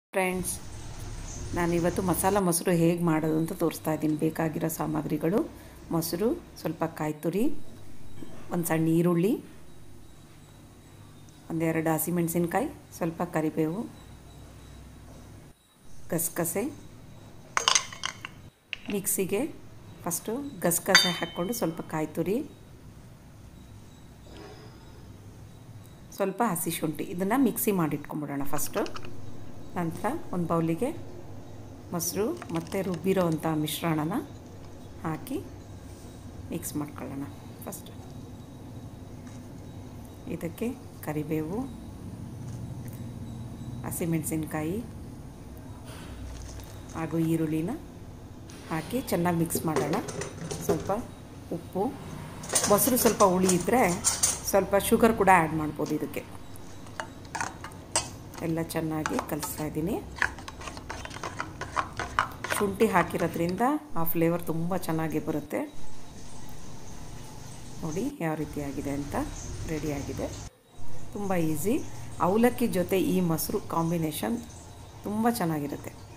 friends ನಾನಿವತ್ತು ಮಸಾಲ ಮೊಸರು ಹೇಗೆ ಮಾಡೋದು ಅಂತ ತೋರಿಸ್ತಾ ಇದ್ದೀನಿ ಬೇಕಾಗಿರೋ ಸಾಮಗ್ರಿಗಳು ಮೊಸರು ಸ್ವಲ್ಪ ಕಾಯಿ ತುರಿ ಒಂದು ಸಣ್ಣ ಈರುಳ್ಳಿ ಒಂದೆರಡು ಹಸಿಮೆಣಸಿನ್ಕಾಯಿ ಸ್ವಲ್ಪ ಕರಿಬೇವು ಗಸಗಸೆ ಮಿಕ್ಸಿಗೆ ಫಸ್ಟು ಗಸಗಸೆ ಹಾಕ್ಕೊಂಡು ಸ್ವಲ್ಪ ಕಾಯಿ ತುರಿ ಸ್ವಲ್ಪ ಹಸಿ ಶುಂಠಿ ಇದನ್ನು ಮಿಕ್ಸಿ ಮಾಡಿಟ್ಕೊಂಬಿಡೋಣ ಫಸ್ಟು ನಂತರ ಒಂದು ಬೌಲಿಗೆ ಮೊಸರು ಮತ್ತು ರುಬ್ಬಿರೋ ಅಂಥ ಮಿಶ್ರಣನ ಹಾಕಿ ಮಿಕ್ಸ್ ಮಾಡ್ಕೊಳ್ಳೋಣ ಫಸ್ಟ್ ಇದಕ್ಕೆ ಕರಿಬೇವು ಹಸಿಮೆಣಸಿನ್ಕಾಯಿ ಹಾಗೂ ಈರುಳ್ಳಿನ ಹಾಕಿ ಚೆನ್ನಾಗಿ ಮಿಕ್ಸ್ ಮಾಡೋಣ ಸ್ವಲ್ಪ ಉಪ್ಪು ಮೊಸರು ಸ್ವಲ್ಪ ಹುಳಿ ಇದ್ದರೆ ಸ್ವಲ್ಪ ಶುಗರ್ ಕೂಡ ಆ್ಯಡ್ ಮಾಡ್ಬೋದು ಇದಕ್ಕೆ ಎಲ್ಲ ಚೆನ್ನಾಗಿ ಕಲಿಸ್ತಾ ಇದ್ದೀನಿ ಶುಂಠಿ ಹಾಕಿರೋದ್ರಿಂದ ಆ ಫ್ಲೇವರ್ ತುಂಬ ಚೆನ್ನಾಗಿ ಬರುತ್ತೆ ನೋಡಿ ಯಾವ ರೀತಿ ಆಗಿದೆ ಅಂತ ರೆಡಿಯಾಗಿದೆ ತುಂಬ ಈಸಿ ಅವಲಕ್ಕಿ ಜೊತೆ ಈ ಮೊಸರು ಕಾಂಬಿನೇಷನ್ ತುಂಬ ಚೆನ್ನಾಗಿರುತ್ತೆ